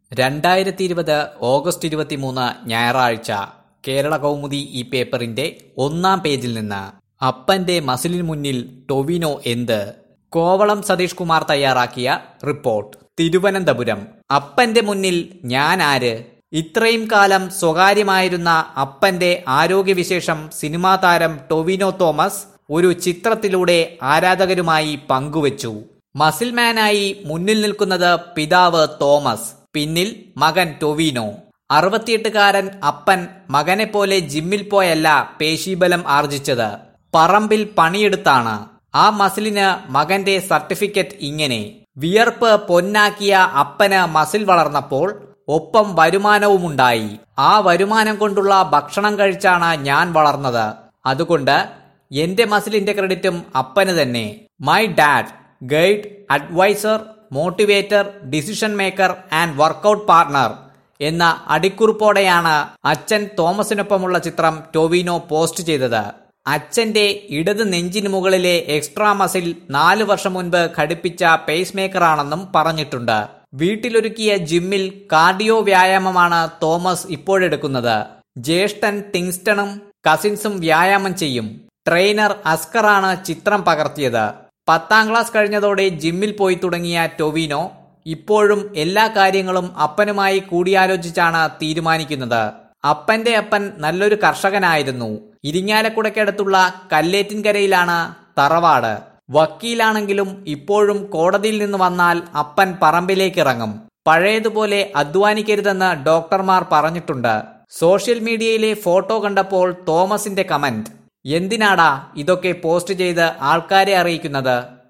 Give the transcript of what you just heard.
രണ്ടായിരത്തി ഇരുപത് ഓഗസ്റ്റ് ഇരുപത്തിമൂന്ന് ഞായറാഴ്ച കേരള കൗമുദി ഈ പേപ്പറിന്റെ ഒന്നാം പേജിൽ നിന്ന് അപ്പന്റെ മസിലിന് മുന്നിൽ ടൊവിനോ എന്ത് കോവളം സതീഷ് കുമാർ തയ്യാറാക്കിയ റിപ്പോർട്ട് തിരുവനന്തപുരം അപ്പന്റെ മുന്നിൽ ഞാൻ ആര് ഇത്രയും കാലം സ്വകാര്യമായിരുന്ന അപ്പന്റെ ആരോഗ്യവിശേഷം സിനിമാ താരം ടൊവിനോ തോമസ് ഒരു ചിത്രത്തിലൂടെ ആരാധകരുമായി പങ്കുവച്ചു മസിൽമാനായി മുന്നിൽ നിൽക്കുന്നത് പിതാവ് തോമസ് പിന്നിൽ മകൻ ടൊവിനോ അറുപത്തിയെട്ടുകാരൻ അപ്പൻ മകനെ പോലെ ജിമ്മിൽ പോയല്ല പേശീബലം ആർജിച്ചത് പറമ്പിൽ പണിയെടുത്താണ് ആ മസിലിന് മകന്റെ സർട്ടിഫിക്കറ്റ് ഇങ്ങനെ വിയർപ്പ് പൊന്നാക്കിയ അപ്പന് മസിൽ വളർന്നപ്പോൾ ഒപ്പം വരുമാനവുമുണ്ടായി ആ വരുമാനം കൊണ്ടുള്ള ഭക്ഷണം കഴിച്ചാണ് ഞാൻ വളർന്നത് അതുകൊണ്ട് എന്റെ മസിലിന്റെ ക്രെഡിറ്റും അപ്പന് തന്നെ my dad guide adviser motivator decision maker and workout partner എന്ന അടിക്കുറിപ്പോടെയാണ് അച്ഛൻ തോമസിനൊപ്പമുള്ള ചിത്രം ടൊവിനോ പോസ്റ്റ് ചെയ്തത് അച്ഛന്റെ ഇടത് നെഞ്ചിന് മുകളിലെ എക്സ്ട്രാ മസിൽ നാലു വർഷം മുൻപ് ഘടിപ്പിച്ച പേസ് മേക്കറാണെന്നും പറഞ്ഞിട്ടുണ്ട് വീട്ടിലൊരുക്കിയ ജിമ്മിൽ കാർഡിയോ വ്യായാമമാണ് തോമസ് ഇപ്പോഴെടുക്കുന്നത് ജ്യേഷ്ഠൻ ടിങ്സ്റ്റണും കസിൻസും വ്യായാമം ചെയ്യും ട്രെയിനർ അസ്കറാണ് ചിത്രം പകർത്തിയത് പത്താം ക്ലാസ് കഴിഞ്ഞതോടെ ജിമ്മിൽ പോയി തുടങ്ങിയ ടൊവിനോ ഇപ്പോഴും എല്ലാ കാര്യങ്ങളും അപ്പനുമായി കൂടിയാലോചിച്ചാണ് തീരുമാനിക്കുന്നത് അപ്പന്റെ അപ്പൻ നല്ലൊരു കർഷകനായിരുന്നു ഇരിങ്ങാലക്കുടയ്ക്കടുത്തുള്ള കല്ലേറ്റിൻകരയിലാണ് തറവാട് വക്കീലാണെങ്കിലും ഇപ്പോഴും കോടതിയിൽ നിന്ന് വന്നാൽ അപ്പൻ പറമ്പിലേക്ക് ഇറങ്ങും പഴയതുപോലെ അധ്വാനിക്കരുതെന്ന് ഡോക്ടർമാർ പറഞ്ഞിട്ടുണ്ട് സോഷ്യൽ മീഡിയയിലെ ഫോട്ടോ കണ്ടപ്പോൾ തോമസിന്റെ കമന്റ് എന്തിനാടാ ഇതൊക്കെ പോസ്റ്റ് ചെയ്ത് ആൾക്കാരെ അറിയിക്കുന്നത്